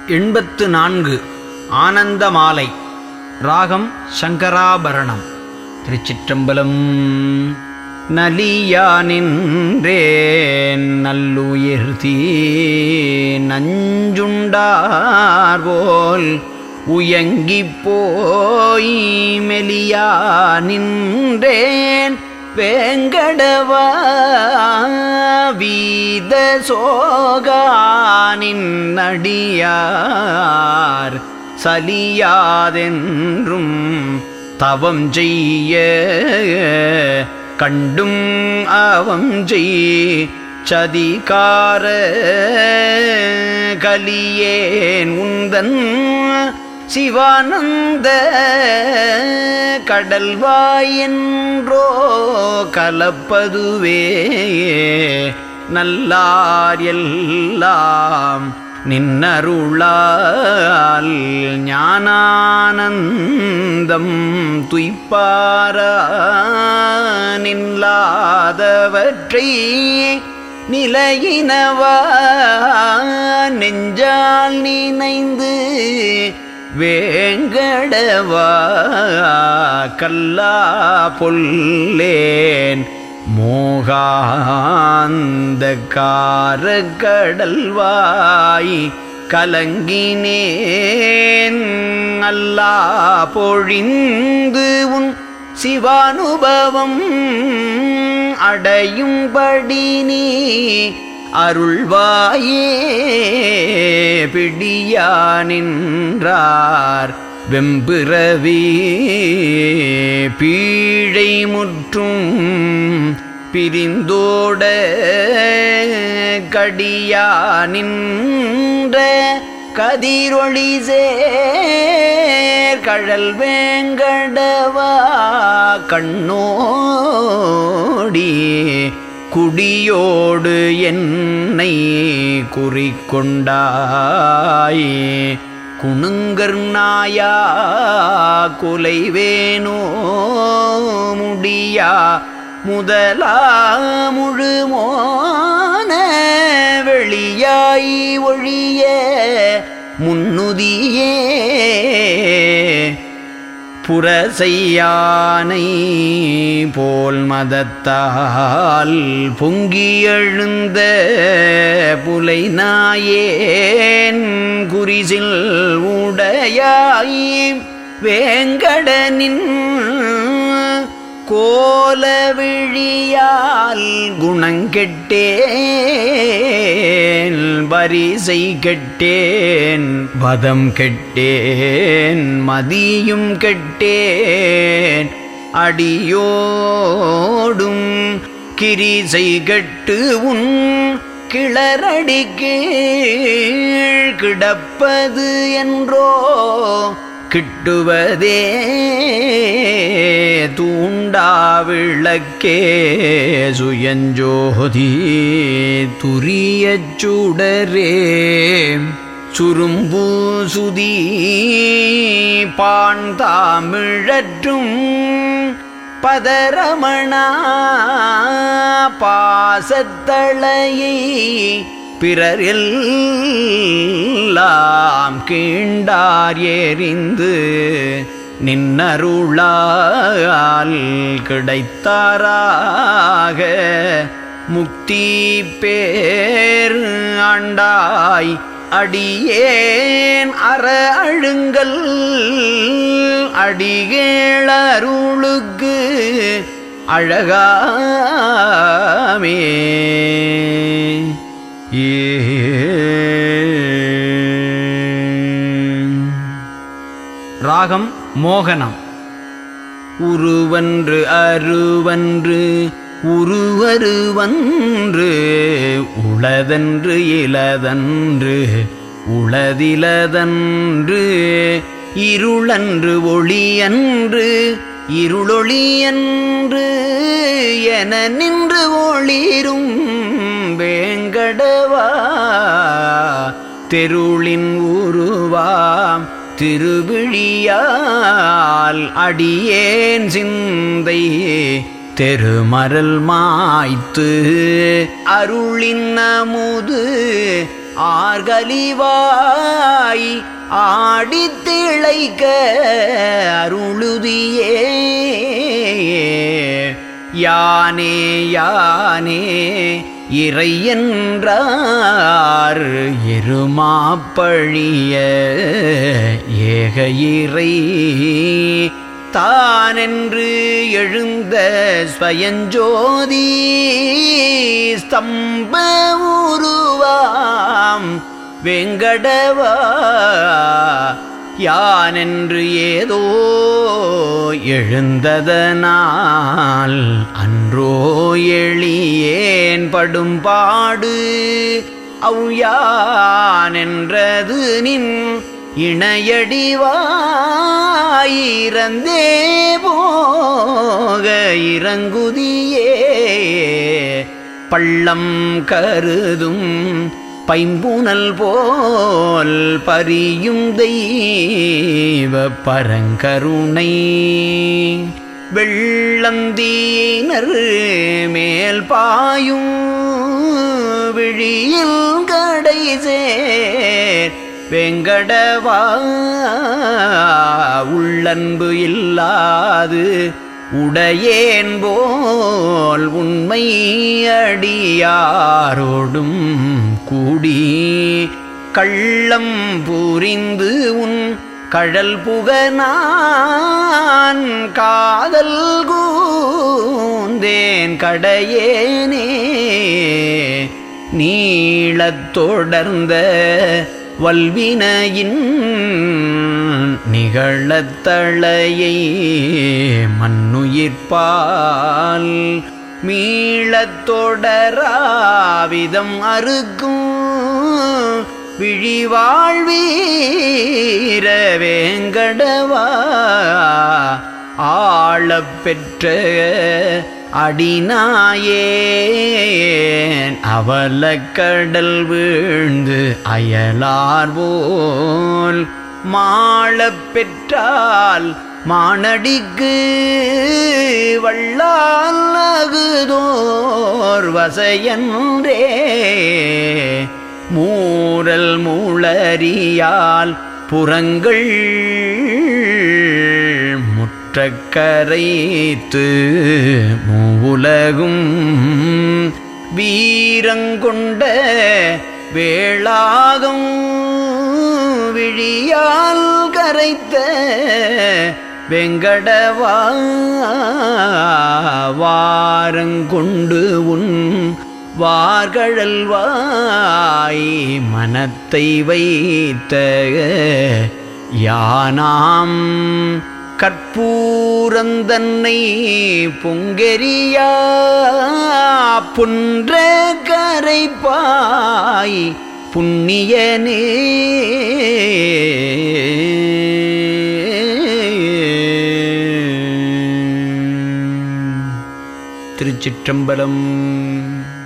எண்பத்து நான்கு ஆனந்த மாலை ராகம் சங்கராபரணம் திருச்சிற்றம்பலம் நலியா நின்றேன் நல்லுயிர் தீ நஞ்சுண்டார் போல் உயங்கிப் போய் மெலியா நின்றேன் வேங்கடவா வீத சோகானின் அடியார் சலியாதென்றும் தவம் செய்ய கண்டும் அவம் செய் சதிகார கலியேன் உந்தன் சிவானந்த கடல்வாயென்றோ கலப்பதுவே நல்லார் எல்லாம் நின்னருளால் ஞானானந்தம் துய்ப்பார நில்லாதவற்றை நிலையினவா நெஞ்சால் நினைந்து வேங்கடவா கல்லா பொல்லேன் மோகாந்த காரக்கடல்வாய் கலங்கினேன் அல்லா பொழிந்து உன் சிவானுபவம் அடையும்படி நீ அருள்வாயே பிடியா நின்றார் வெம்பிறவி பீழை முற்றும் பிரிந்தோட கடியா நின்ற கதிரொளி சேர் கழல் வேங்கடவா கண்ணோடி குடியோடு என்னை குறிக்கொண்டாய் குணுங்கர் நாயா குலைவேனோ முடியா முதலா முழுமோன வெளியாய் ஒழிய முன்னுதியே புறசெய்யானை போல் மதத்தால் பொங்கி எழுந்த புலை நாயேன் குறிசில் உடையாய் வேங்கடனின் கோல விழியால் குணங்கெட்டேன் வரிசை கெட்டேன் வதம் கெட்டேன் மதியும் கெட்டேன் அடியோடும் கிரிசை கெட்டு உன் கிளரடி கீழ் கிடப்பது என்றோ கிட்டுவதே தூண்டா விளக்கே சுயஞ்சோதி துரியச் சுடரே சுரும்பு சுதி பான் தாமிழற்றும் பதரமணா பாசத்தளையை பிறரெல்லாம் கீண்டார் எறிந்து நின்னருளால் கிடைத்தாராக முக்தி பேர் ஆண்டாய் அடியேன் அற அழுங்கல் அடிகேளருளுக்கு அழகாமே ராகம் மோகனம் உருவன்று அருவன்று உருவருவன்று உளதன்று இளதன்று உளதிலதன்று இருளன்று ஒளியன்று இருளொளியன்று என நின்று ஒளிரும் வேங்கடவா தெருளின் உருவாம் திருவிழியால் அடியேன் சிந்தை தெருமரல் மாய்த்து அருளின் அமுது ஆர்கலிவாய் ஆடித் திளைக்க அருளுதியே யானே யானே இறை என்றார் எருமாப்பழிய ஏக இறை தானென்று எழுந்த ஸ்வயஞ்சோதி ஸ்தம்ப உருவாம் வெங்கடவா யானென்று ஏதோ எழுந்ததனால் அன்றோ எளியேன் படும் பாடு அவ்யானென்றது நின் இணையடிவாயிரந்தே போக இறங்குதியே பள்ளம் கருதும் பைம்புனல் போல் பரியும் தெய்வ பரங்கருணை வெள்ளந்தீனர் மேல் பாயும் விழியில் கடை சேர் வெங்கடவா உள்ளன்பு இல்லாது உடையேன் போல் உண்மை அடியாரோடும் கூடி கள்ளம் புரிந்து உன் கழல் புக நான் காதல் கூந்தேன் கடையேனே நீளத் தொடர்ந்த வல்வினையின் நிகழத்தளையை மண்ணுயிர்ப்பால் மீளத் தொடராவிதம் அறுக்கும் விழிவாழ்வீர வேங்கடவா ஆளப் பெற்ற அடிநாயேன் அவலக்கடல் வீழ்ந்து அயலார் போல் மாளப் பெற்றால் மானடிக்கு வள்ளால் அகுதோர் வசையன்றே மூரல் மூளறியால் புறங்கள் முற்றக்கரைத்து மூவுலகும் வீரங்கொண்ட வேளாகும் விழியால் கரைத்த வெங்கடவா வாரங்கொண்டு உன் வார்கழல்வாய் மனத்தை வைத்த யானாம் கற்பூரந்தன்னை பொங்கெரியா புன்ற கரைப்பாய் புண்ணியனே திருச்சிற்றம்பலம்